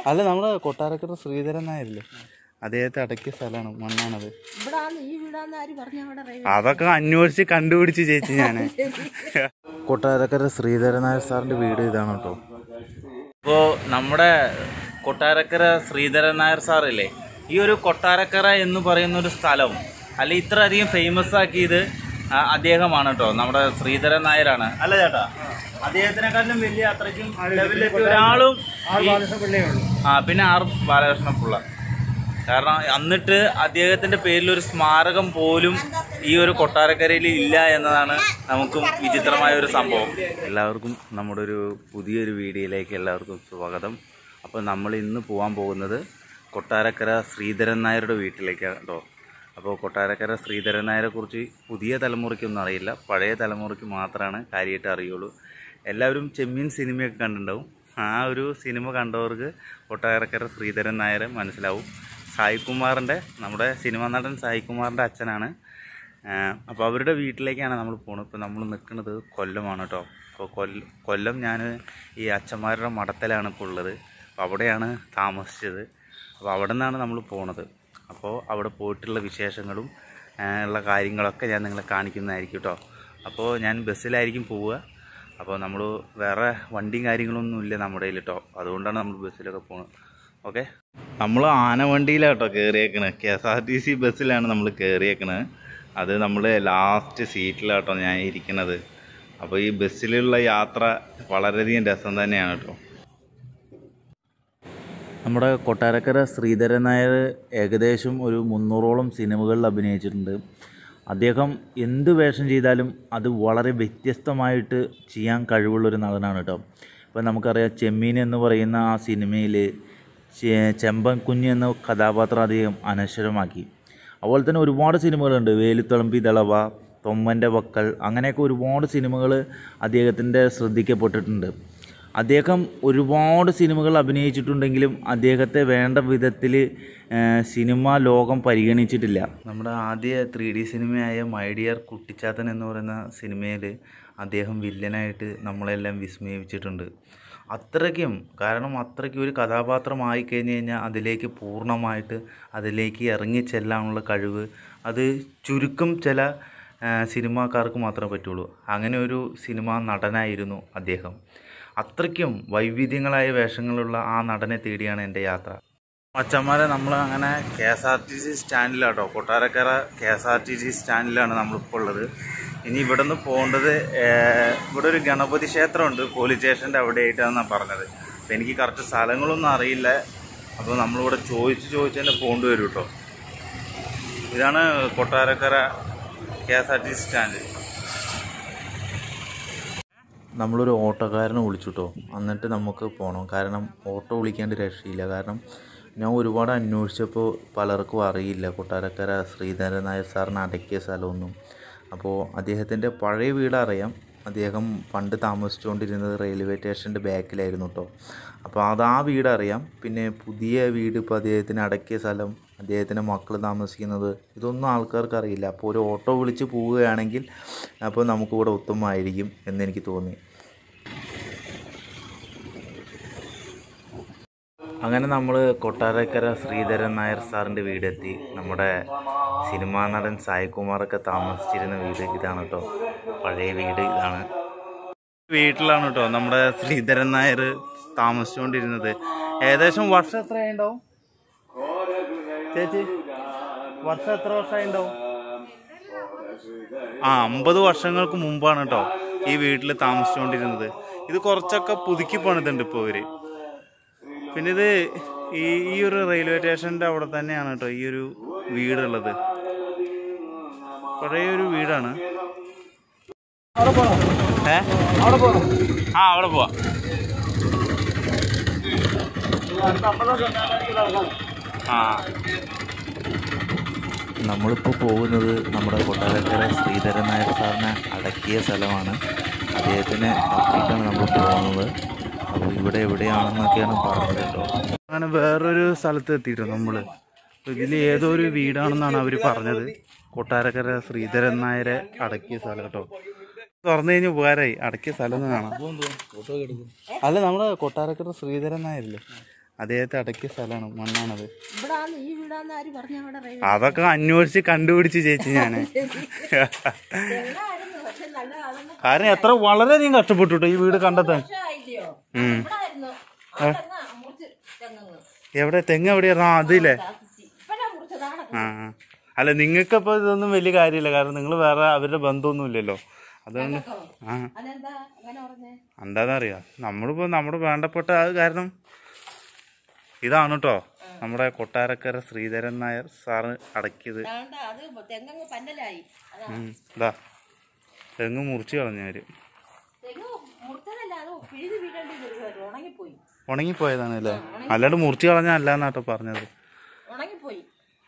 അല്ല നമ്മുടെ കൊട്ടാരക്കര ശ്രീധരൻ നായരില്ലേ അദ്ദേഹത്തെ അടക്കിയ സ്ഥലമാണ് മണ്ണാണത് ഇവിടാന്ന് ഈ വീടാന്ന് ആര് പറഞ്ഞു അവിടെ റെയിൽവേ അതൊക്കെ അന്വേഷിച്ച് കണ്ടുപിടിച്ച് ചേച്ചി ഞാൻ കൊട്ടാരക്കര ശ്രീധരൻ നായർ സാറിന്റെ വീട് ഇതാണ് കേട്ടോ ഇപ്പോൾ നമ്മുടെ കൊട്ടാരക്കര ശ്രീധരൻ നായർ സാറില്ലേ ഈ ഒരു കൊട്ടാരക്കര എന്ന് പറയുന്ന ഒരു സ്ഥലം അല്ല ഇത്ര അധികം ഫേമസ് ആക്കിയത് ആ, അദ്ദേഹമാണ് കേട്ടോ നമ്മുടെ ശ്രീധരൻ നായരാണ് അല്ല ചേട്ടാ അദ്ദേഹത്തിനെക്കാട്ടിലും വലിയ അത്രയ്ക്കും ലെവലിലെത്തിയ ഒരാളും ഈ- ആ പിന്നെ ആർ ബാലകൃഷ്ണ പിള്ള കാരണം എന്നിട്ട് അദ്ദേഹത്തിന്റെ പേരിൽ ഒരു സ്മാരകം പോലും ഈ ഒരു കൊട്ടാരക്കരയിൽ ഇല്ല എന്നതാണ് നമുക്കും വിചിത്രമായ ഒരു സംഭവം എല്ലാവർക്കും നമ്മുടെ ഒരു പുതിയൊരു വീഡിയോയിലേക്ക് എല്ലാവർക്കും സ്വാഗതം അപ്പോൾ നമ്മൾ ഇന്ന് പോകാൻ പോകുന്നത് കൊട്ടാരക്കര ശ്രീധരൻ നായരുടെ വീട്ടിലേക്കാണ് കേട്ടോ അപ്പോൾ കൊട്ടാരക്കര ശ്രീധരൻ നായരെ കുറിച്ച് പുതിയ തലമുറയ്ക്കൊന്നും അറിയില്ല പഴയ തലമുറയ്ക്ക് മാത്രമാണ് കാര്യമായിട്ട് അറിയുള്ളൂ എല്ലാവരും ചെമ്മീൻ സിനിമയൊക്കെ കണ്ടിട്ടുണ്ടാവും ആ ഒരു സിനിമ കണ്ടവർക്ക് കൊട്ടാരക്കര ശ്രീധരൻ നായരെ മനസ്സിലാവും സായികുമാറിൻ്റെ നമ്മുടെ സിനിമാ നടൻ സായികുമാറിൻ്റെ അച്ഛനാണ് അപ്പോൾ അവരുടെ വീട്ടിലേക്കാണ് നമ്മൾ പോകുന്നത് ഇപ്പോൾ നമ്മൾ നിൽക്കുന്നത് കൊല്ലമാണ് കേട്ടോ അപ്പോൾ കൊല്ല കൊല്ലം ഞാൻ ഈ അച്ഛന്മാരുടെ മഠത്തിലാണ് ഇപ്പോൾ ഉള്ളത് അപ്പോൾ അവിടെയാണ് താമസിച്ചത് അപ്പോൾ അവിടെ നിന്നാണ് നമ്മൾ പോണത് അപ്പോൾ അവിടെ പോയിട്ടുള്ള വിശേഷങ്ങളും ആ, ഉള്ള കാര്യങ്ങളൊക്കെ ഞാൻ നിങ്ങളെ കാണിക്കുന്നതായിരിക്കും കേട്ടോ അപ്പോൾ ഞാൻ ബസ്സിലായിരിക്കും പോവുക അപ്പോൾ നമ്മൾ വേറെ വണ്ടിയും കാര്യങ്ങളൊന്നും ഇല്ല നമ്മുടെ കയ്യിൽ കേട്ടോ അതുകൊണ്ടാണ് നമ്മൾ ബസ്സിലൊക്കെ പോകുന്നത് ഓക്കെ നമ്മൾ ആനവണ്ടിയിലാണ് കേട്ടോ കയറിയേക്കണത് K S R T C ബസ്സിലാണ് നമ്മൾ കയറിയേക്കണത് അത് നമ്മൾ ലാസ്റ്റ് സീറ്റിലാണ് കേട്ടോ ഞാൻ ഇരിക്കുന്നത് അപ്പോൾ ഈ ബസ്സിലുള്ള യാത്ര വളരെയധികം രസം തന്നെയാണ് കേട്ടോ നമ്മുടെ കൊട്ടാരക്കര ശ്രീധരൻ നായർ ഏകദേശം ഒരു മുന്നൂറോളം സിനിമകളിൽ അഭിനയിച്ചിട്ടുണ്ട് അദ്ദേഹം എന്ത് വേഷം ചെയ്താലും അത് വളരെ വ്യത്യസ്തമായിട്ട് ചെയ്യാൻ കഴിവുള്ളൊരു നടനാണ് കേട്ടോ ഇപ്പം നമുക്കറിയാം ചെമ്മീൻ എന്ന് പറയുന്ന ആ സിനിമയിൽ ചെമ്പൻ കുഞ്ഞ് എന്ന കഥാപാത്രം അദ്ദേഹം അനശ്വരമാക്കി അതുപോലെ തന്നെ ഒരുപാട് സിനിമകളുണ്ട് വേലുത്തളമ്പി ദളവ തൊമ്മൻ്റെ വക്കൽ അങ്ങനെയൊക്കെ ഒരുപാട് സിനിമകൾ അദ്ദേഹത്തിൻ്റെ ശ്രദ്ധിക്കപ്പെട്ടിട്ടുണ്ട് അദ്ദേഹം ഒരുപാട് സിനിമകൾ അഭിനയിച്ചിട്ടുണ്ടെങ്കിലും അദ്ദേഹത്തെ വേണ്ട വിധത്തിൽ സിനിമ ലോകം പരിഗണിച്ചിട്ടില്ല നമ്മുടെ ആദ്യ ത്രീ ഡി സിനിമയായ മൈ ഡിയർ കുട്ടിച്ചാത്തൻ എന്ന് പറയുന്ന സിനിമയിൽ അദ്ദേഹം വില്ലനായിട്ട് നമ്മളെല്ലാം വിസ്മയിച്ചിട്ടുണ്ട് അത്രയ്ക്കും കാരണം അത്രയ്ക്കും ഒരു കഥാപാത്രമായി കഴിഞ്ഞ് കഴിഞ്ഞാൽ അതിലേക്ക് പൂർണ്ണമായിട്ട് അതിലേക്ക് ഇറങ്ങി ചെല്ലാനുള്ള കഴിവ് അത് ചുരുക്കം ചില ആ, സിനിമാക്കാർക്ക് മാത്രമേ പറ്റുള്ളൂ അങ്ങനെ ഒരു സിനിമാ നടനായിരുന്നു അദ്ദേഹം അത്രയ്ക്കും വൈവിധ്യങ്ങളായ വേഷങ്ങളുള്ള ആ നടനെ തേടിയാണ് എൻ്റെ യാത്ര അച്ഛന്മാരെ നമ്മൾ അങ്ങനെ K S R T C സ്റ്റാൻഡിലാട്ടോ Kottarakkara K S R T C സ്റ്റാൻഡിലാണ് നമ്മളിപ്പോൾ ഉള്ളത് ഇനി ഇവിടെ നിന്ന് പോകേണ്ടത് ഏഹ്, ഇവിടെ ഒരു ഗണപതി ക്ഷേത്രമുണ്ട് പോലീസ് സ്റ്റേഷൻ്റെ അവിടെ ആയിട്ടാണെന്നാണ് പറഞ്ഞത് അപ്പം എനിക്ക് കറക്റ്റ് സ്ഥലങ്ങളൊന്നും അറിയില്ല അപ്പോൾ നമ്മളിവിടെ ചോദിച്ച് ചോദിച്ച് തന്നെ പോകേണ്ടി വരും കേട്ടോ ഇതാണ് Kottarakkara K S R T C stand നമ്മളൊരു ഓട്ടോക്കാരനെ വിളിച്ചു കേട്ടോ എന്നിട്ട് നമുക്ക് പോകണം കാരണം ഓട്ടോ വിളിക്കാണ്ട് രക്ഷയില്ല കാരണം ഞാൻ ഒരുപാട് അന്വേഷിച്ചപ്പോൾ പലർക്കും അറിയില്ല കൊട്ടാരക്കര ശ്രീധരൻ നായർ സാറിന് അടക്കിയ സ്ഥലമൊന്നും അപ്പോൾ അദ്ദേഹത്തിൻ്റെ പഴയ വീട് അറിയാം അദ്ദേഹം പണ്ട് താമസിച്ചുകൊണ്ടിരുന്നത് റെയിൽവേ സ്റ്റേഷൻ്റെ ബാക്കിലായിരുന്നു കേട്ടോ അപ്പോൾ അത് ആ വീട് അറിയാം പിന്നെ പുതിയ വീട് ഇപ്പോൾ അദ്ദേഹത്തിന് അടക്കിയ സ്ഥലം അദ്ദേഹത്തിൻ്റെ മക്കൾ താമസിക്കുന്നത് ഇതൊന്നും ആൾക്കാർക്ക് അറിയില്ല അപ്പോൾ ഒരു ഓട്ടോ വിളിച്ച് പോവുകയാണെങ്കിൽ അപ്പോൾ നമുക്കിവിടെ ഉത്തമമായിരിക്കും എന്നെനിക്ക് തോന്നി അങ്ങനെ നമ്മൾ കൊട്ടാരക്കര ശ്രീധരൻ നായർ സാറിൻ്റെ വീടെത്തി നമ്മുടെ സിനിമാ നടൻ സായികുമാറൊക്കെ താമസിച്ചിരുന്ന വീട് ഇതാണ് കേട്ടോ പഴയ വീട് ഇതാണ് വീട്ടിലാണ് കേട്ടോ നമ്മുടെ ശ്രീധരൻ നായർ താമസിച്ചുകൊണ്ടിരുന്നത് ഏകദേശം വർഷം എത്രയുണ്ടാവും ചേച്ചി വർഷം എത്ര വർഷമായിണ്ടാവും ആ അമ്പത് വർഷങ്ങൾക്ക് മുമ്പാണ് കേട്ടോ ഈ വീട്ടിൽ താമസിച്ചുകൊണ്ടിരുന്നത് ഇത് കുറച്ചൊക്കെ പുതുക്കി പണിതുണ്ട് ഇപ്പോൾ ഇവര് പിന്നെ ഇത് ഈ ഈ ഒരു റെയിൽവേ സ്റ്റേഷൻ്റെ അവിടെ തന്നെയാണ് കേട്ടോ ഈ ഒരു വീടുള്ളത് പഴയ ഒരു വീടാണ് ഏ അവിടെ പോകണം ആ അവിടെ പോവാ ആ നമ്മളിപ്പോൾ പോകുന്നത് നമ്മുടെ കൊട്ടാരക്കര ശ്രീധരൻ നായർ സാറിനെ അടക്കിയ സ്ഥലമാണ് അദ്ദേഹത്തിന് തപ്പിയിട്ടാണ് നമ്മൾ പോകുന്നത് അപ്പോൾ ഇവിടെ എവിടെയാണെന്നൊക്കെയാണ് പറഞ്ഞത് കേട്ടോ അങ്ങനെ വേറൊരു സ്ഥലത്ത് എത്തിയിട്ടോ നമ്മൾ ഇതിൽ ഏതോ ഒരു വീടാണെന്നാണ് അവർ പറഞ്ഞത് കൊട്ടാരക്കര ശ്രീധരൻ നായരെ അടക്കിയ സ്ഥലം കേട്ടോ തുറന്നു കഴിഞ്ഞ് ഉപകാരമായി അടക്കിയ സ്ഥലം ഒന്ന് കാണാം അല്ല നമ്മുടെ കൊട്ടാരക്കര ശ്രീധരൻ നായരില്ലേ അദ്ദേഹത്തെ അടക്കിയ സ്ഥലമാണ് മണ്ണാണത് ഇവിടാന്ന് ഈ വീടാന്ന് ആര് പറഞ്ഞു അവിടെ റെയിൽവേ അതൊക്കെ അന്വേഷിച്ച് കണ്ടുപിടിച്ച് ചേച്ചി ഞാൻ തെങ്ങായിരുന്നു പക്ഷെ നല്ല അതൊന്നും കാരണം എത്ര വളരെയധികം കഷ്ടപ്പെട്ടു കേട്ടോ ഈ വീട് കണ്ടെത്താൻ വർഷമായില്ലയോ ഉം. ഇവിടായിരുന്നു ആ തെങ്ങ് മുറിച്ച് തെങ്ങ് എവിടെ തെങ്ങ് എവിടെയായിരുന്നു ആ അതില്ലേ ഇപ്പഴാ മുറിച്ചതാണ് ആ ആ. അല്ല നിങ്ങൾക്കപ്പോൾ ഇതൊന്നും വലിയ കാര്യമില്ല കാരണം നിങ്ങൾ വേറെ അവരുടെ ബന്ധമൊന്നും ഇല്ലല്ലോ അതുകൊണ്ട് ആ അതെന്താ അങ്ങനെ പറഞ്ഞേ എന്താണെന്നറിയാം നമ്മളിപ്പോൾ നമ്മുടെ വേണ്ടപ്പെട്ട അത് കാരണം ഇതാണ് കേട്ടോ നമ്മുടെ കൊട്ടാരക്കര ശ്രീധരൻ നായർ സാറ് അടക്കിയത് വേണ്ട അത് തെങ്ങ് പന്നലായി അതാ ഉം. ഇതാ തെങ്ങ് മുറിച്ച് കളഞ്ഞവര് തെങ്ങ് മുറിച്ചതല്ല അത് പിഴുത് വീടേണ്ടി വരും ഉണങ്ങിപ്പോയി ഉണങ്ങിപ്പോയതാണ് അല്ലേ അല്ലാണ്ട് മുറിച്ച് കളഞ്ഞല്ല എന്നാട്ടോ പറഞ്ഞത് ഉണങ്ങിപ്പോയി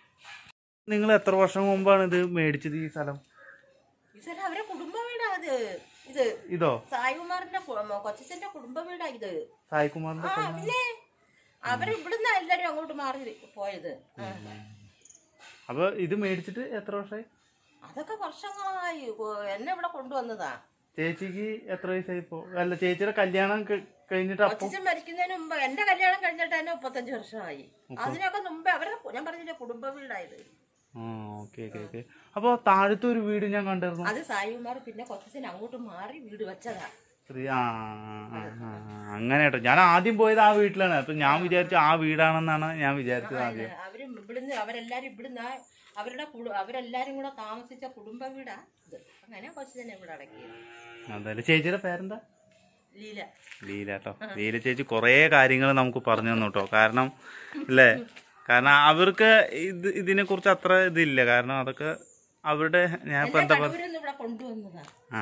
നിങ്ങൾ എത്ര വർഷം മുമ്പാണ് ഇത് മേടിച്ചത് ഈ സ്ഥലം ഇതല്ല അവരെ കുടുംബ വീടാ ഇത് ഇത് ഇതോ സായികുമാറിന്റെ കു- കൊച്ചച്ഛന്റെ കുടുംബ വീടാ ഇത് സായികുമാറിന്റെ ആ പിന്നെ അവര് ഇവിടുന്ന് എല്ലാരും അങ്ങോട്ട് മാറി പോയത് ആ. അപ്പൊ ഇത് മേടിച്ചിട്ട് എത്ര വർഷമായി അതൊക്കെ വർഷങ്ങളായി കൊ- എന്നെ ഇവിടെ കൊണ്ടുവന്നതാ ചേച്ചിക്ക് എത്ര വയസ്സായി ഇപ്പോ അല്ല ചേച്ചിയുടെ കല്യാണം ക- കഴിഞ്ഞിട്ട് അപ്പൊ കൊച്ചച്ഛൻ മരിക്കുന്നതിന് മുമ്പ് എന്റെ കല്യാണം കഴിഞ്ഞിട്ട് തന്നെ മുപ്പത്തഞ്ച് വർഷമായി അതിനൊക്കെ മുമ്പേ അവരുടെ ഞാൻ പറഞ്ഞില്ലേ കുടുംബ വീടായത് ആ ഓക്കെ ഓക്കെ ഓക്കെ അപ്പൊ താഴത്തെ ഒരു വീട് ഞാൻ കണ്ടിരുന്നു അത് സായികുമാർ പിന്നെ കൊച്ചച്ഛൻ അങ്ങോട്ട് മാറി വീട് വെച്ചതാ ശ്രീ- ആ ആ, ആ, ആ, അങ്ങനെ കേട്ടോ ഞാൻ ആദ്യം പോയത് ആ വീട്ടിലാണ് അപ്പൊ ഞാൻ വിചാരിച്ചു ആ വീടാണെന്നാണ് ഞാൻ വിചാരിച്ചത് ആദ്യം അവര് ഇവിടുന്ന് അവരെല്ലാരും ഇവിടുന്ന് ആ- അവരുടെ കുടു- അവരെല്ലാരും കൂടെ താമസിച്ച കുടുംബ വീടാ ഇത് അങ്ങനെ കൊച്ചച്ഛനെ ഇവിടെ അടക്കിയത് അതല്ലേ ചേച്ചിയുടെ പേരെന്താ ലീല ലീല കേട്ടോ ലീല ചേച്ചി കുറേ കാര്യങ്ങൾ നമുക്ക് പറഞ്ഞു തന്നു കേട്ടോ കാരണം അല്ലേ കാരണം അവർക്ക് ഇത് ഇതിനെ കുറിച്ച് അത്ര ഇതില്ല കാരണം അതൊക്കെ അവരുടെ ഞാൻ ഇപ്പൊ എന്താ പറയുക അവരൊന്നും ഇവിടെ കൊണ്ടുവന്നതാ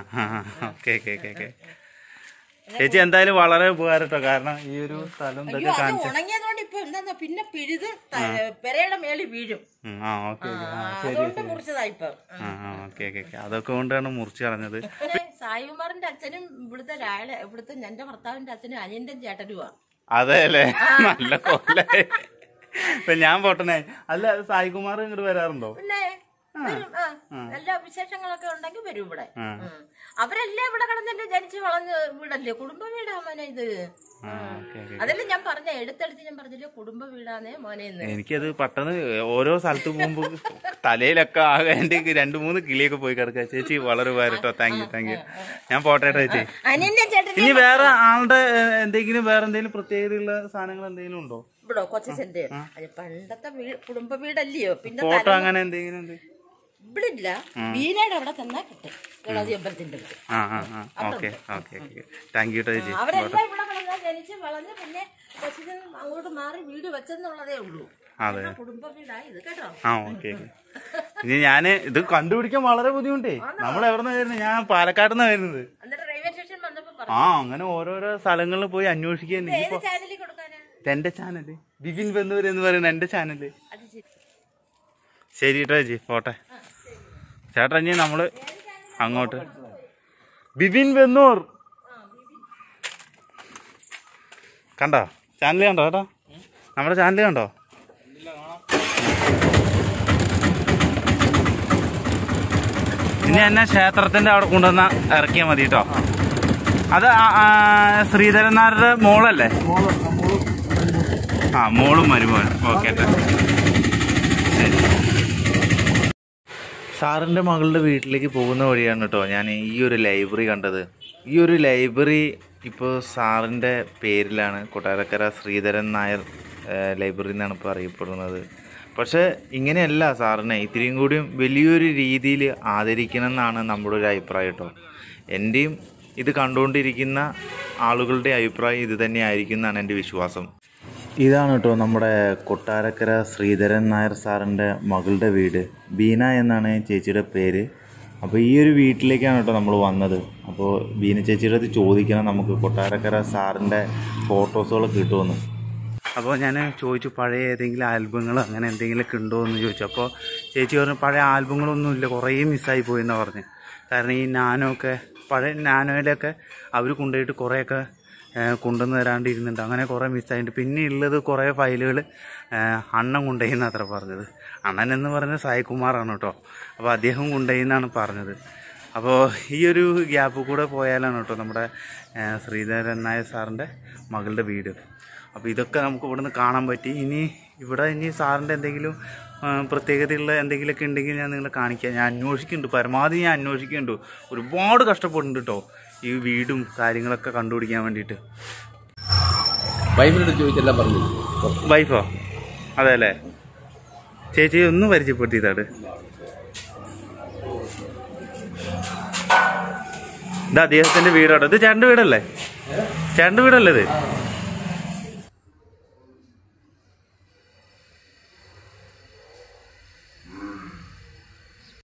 ആ ഓക്കെ ഓക്കെ ഓക്കെ ഓക്കെ ചേച്ചി എന്തായാലും വളരെ ഉപകാരം കേട്ടോ കാരണം ഈ ഒരു സ്ഥലം അയ്യോ ഇതൊക്കെ അത് കാണിച്ചു ഉണങ്ങിയതുകൊണ്ട് ഇപ്പൊ എന്താ പിന്നെ പിഴുത് ത- പെരയുടെ മേളിൽ വീഴും ഉം, ആ ഓക്കെ ഓക്കെ ആ ആ, ശരി അതുകൊണ്ട് മുറിച്ചതാ ഇപ്പൊ ആ ആ ഓക്കെ ഓക്കെ ഓക്കെ അതൊക്കെ കൊണ്ടാണ് മുറിച്ച് കളഞ്ഞത് പിന്നെ സായികുമാറിന്റെ അച്ഛനും ഇവിടുത്തെ രായ ഇവിടുത്തെ എന്റെ ഭർത്താവിന്റെ അച്ഛനും അനിയന്റെ ചേട്ടനുമാ അതെ അല്ലേ നല്ല കൊല്ലേ ഇപ്പൊ ഞാൻ പൊട്ടനെ അല്ല സായികുമാർ ഇങ്ങോട്ട് വരാറുണ്ടോ പിന്നെ വരും ആ എല്ലാ വിശേഷങ്ങളൊക്കെ ഉണ്ടെങ്കിൽ വരും ഇവിടെ ആ. ഉം. അവരെല്ലാം ഇവിടെ കിടന്നല്ലേ ജനിച്ച് വളർന്ന് വീടല്ലേ കുടുംബ വീടാ മോനെ ഇത് ആ ഓക്കെ ഓക്കെ അതല്ലേ ഞാൻ പറഞ്ഞ എടുത്തെടുത്ത് ഞാൻ പറഞ്ഞില്ലേ കുടുംബ വീടാന്നേ മോനെ എന്ന് എനിക്കത് പെട്ടെന്ന് ഓരോ സ്ഥലത്ത് പോകുമ്പോൾ തലയിലൊക്കെ ആകെ എൻ്റെ രണ്ട് മൂന്ന് കിളിയൊക്കെ പോയി കിടക്കുക ചേച്ചി വളരെ ഉപകാരം കേട്ടോ താങ്ക് യു താങ്ക് യു ഞാൻ പോട്ടെ കേട്ടോ ചേച്ചി അനിയന്റെ ചേട്ടൻ ഇനി വേറെ ആളുടെ ഏഹ്, എന്തെങ്കിലും വേറെ എന്തെങ്കിലും പ്രത്യേകതയുള്ള സാധനങ്ങൾ എന്തെങ്കിലും ഉണ്ടോ ഇവിടെ കൊച്ചച്ഛന്റെ അത് പണ്ടത്തെ വീ- കുടുംബ വീടല്ലയോ പിന്നെ ഫോട്ടോ അങ്ങനെ എന്തെങ്കിലും ഉണ്ട് ഇവിടെ ഇല്ല വീനയുടെ അവിടെ തന്നാ കിട്ടും ഗണപതി അമ്പലത്തിന്റെ അടുത്ത് ആ ആ ആ okay okay okay thank you കേട്ടോ ചേച്ചി അവരെല്ലാം ഇവിടെ കിടന്നാ ജനിച്ച് വളർന്ന് പിന്നെ കൊച്ചച്ഛൻ അങ്ങോട്ട് മാറി വീട് വെച്ചെന്നുള്ളതേ ഉള്ളൂ അതെ ആ കുടുംബ വീടായി ഇത് കേട്ടോ ആ ഓക്കെ ഓക്കെ ഇനി ഞാൻ ഇത് കണ്ടുപിടിക്കാൻ വളരെ ബുദ്ധിമുട്ടേ നമ്മൾ എവിടെ നിന്ന് വരുന്നത് ഞാൻ പാലക്കാട് നിന്നാണ് വരുന്നത് എന്നിട്ട് റെയിൽവേ സ്റ്റേഷൻ വന്നപ്പോ പറഞ്ഞു ആ അങ്ങനെ ഓരോരോ സ്ഥലങ്ങളിൽ പോയി അന്വേഷിക്കാൻ ഏത് ഇനിയിപ്പോ ചാനലിൽ കൊടുക്കാനാ എന്റെ ചാനല് ബിപിൻ ബന്ധൂർ എന്ന് പറയുന്ന എന്റെ ചാനല് അത് ശരി ശരി കേട്ടോ ചേച്ചി പോട്ടെ ചേട്ടാ ഇനി നമ്മള് അങ്ങോട്ട് ബിപിൻ ബന്നൂർ കണ്ടോ ചാനൽ കണ്ടോ ചേട്ടാ നമ്മുടെ ചാനൽ കണ്ടോ ഇനി എന്നെ ക്ഷേത്രത്തിന്റെ അവിടെ കൊണ്ടുവന്ന ഇറക്കിയാൽ മതി കേട്ടോ അത് ആ- ആ ശ്രീധരനാരുടെ മോളല്ലേ ആ മോളും മരുമോനും ഓക്കെ ഏട്ടാ ശരി സാറിൻ്റെ മകളുടെ വീട്ടിലേക്ക് പോകുന്ന വഴിയാണ് കേട്ടോ ഞാൻ ഈ ഒരു ലൈബ്രറി കണ്ടത് ഈ ഒരു ലൈബ്രറി ഇപ്പോൾ സാറിൻ്റെ പേരിലാണ് കൊട്ടാരക്കര ശ്രീധരൻ നായർ ഏഹ്, ലൈബ്രറി എന്നാണ് ഇപ്പോൾ അറിയപ്പെടുന്നത് പക്ഷേ ഇങ്ങനെയല്ല സാറിനെ ഇത്തിരിയും കൂടിയും വലിയൊരു രീതിയിൽ ആദരിക്കണം എന്നാണ് നമ്മുടെ ഒരു അഭിപ്രായം കേട്ടോ എൻ്റെയും ഇത് കണ്ടുകൊണ്ടിരിക്കുന്ന ആളുകളുടെ അഭിപ്രായം ഇത് തന്നെ ആയിരിക്കും എന്നാണ് എൻ്റെ വിശ്വാസം ഇതാണ് കേട്ടോ നമ്മുടെ കൊട്ടാരക്കര ശ്രീധരൻ നായർ സാറിൻ്റെ മകളുടെ വീട് ബീന എന്നാണ് ചേച്ചിയുടെ പേര് അപ്പോൾ ഈ ഒരു വീട്ടിലേക്കാണ് കേട്ടോ നമ്മൾ വന്നത് അപ്പോൾ ബീന ചേച്ചിയുടെ അടുത്ത് ചോദിക്കണം നമുക്ക് കൊട്ടാരക്കര സാറിൻ്റെ ഫോട്ടോസുകളൊക്കെ കിട്ടുമെന്ന് അപ്പോൾ ഞാൻ ചോദിച്ചു പഴയ ഏതെങ്കിലും ആൽബങ്ങൾ അങ്ങനെ എന്തെങ്കിലുമൊക്കെ ഉണ്ടോ എന്ന് ചോദിച്ചു അപ്പോൾ ചേച്ചി പറഞ്ഞു പഴയ ആൽബങ്ങളൊന്നുമില്ല കുറേ മിസ്സായി പോയി എന്നാണ് പറഞ്ഞു കാരണം ഈ നാനോ ഒക്കെ പഴയ നാനോയിലൊക്കെ അവർ കൊണ്ടുപോയിട്ട് കുറേയൊക്കെ ഏഹ് കൊണ്ടുവന്ന് തരാണ്ടിരുന്നുണ്ട് അങ്ങനെ കുറേ മിസ്സായിട്ടുണ്ട് പിന്നെ ഉള്ളത് കുറേ ഫയലുകൾ അണ്ണൻ കൊണ്ടുപോയിന്ന് അത്ര പറഞ്ഞത് അണ്ണൻ എന്ന് പറഞ്ഞ സായികുമാറാണ് കേട്ടോ അപ്പോൾ അദ്ദേഹം കൊണ്ടുപോയിന്നാണ് പറഞ്ഞത് അപ്പോൾ ഈ ഒരു ഗ്യാപ്പ് കൂടെ പോയാലാണ് കേട്ടോ നമ്മുടെ ഏഹ് ശ്രീധരൻ നായർ സാറിൻ്റെ മകളുടെ വീട് അപ്പോൾ ഇതൊക്കെ നമുക്ക് ഇവിടുന്ന് കാണാൻ പറ്റി ഇനി ഇവിടെ ഇനി സാറിൻ്റെ എന്തെങ്കിലും ആ, പ്രത്യേകതയുള്ള എന്തെങ്കിലുമൊക്കെ ഉണ്ടെങ്കിൽ ഞാൻ നിങ്ങളെ കാണിക്കാം ഞാൻ അന്വേഷിക്കുന്നുണ്ട് പരമാവധി ഞാൻ അന്വേഷിക്കുന്നുണ്ട് ഒരുപാട് കഷ്ടപ്പെടുന്നുണ്ട് കേട്ടോ ഈ വീടും കാര്യങ്ങളൊക്കെ കണ്ടുപിടിക്കാൻ വേണ്ടിയിട്ട് വൈഫിനോട് ചോദിച്ചെല്ലാം പറഞ്ഞു വൈഫോ അതെ അല്ലേ ചേച്ചി ഒന്ന് പരിചയപ്പെടുത്തിയതാണ് ഇത് അദ്ദേഹത്തിന്റെ വീടാണ് ഇത് ചേട്ടൻ്റെ വീടല്ലേ ചേട്ടൻ്റെ വീടല്ലേ ഇത്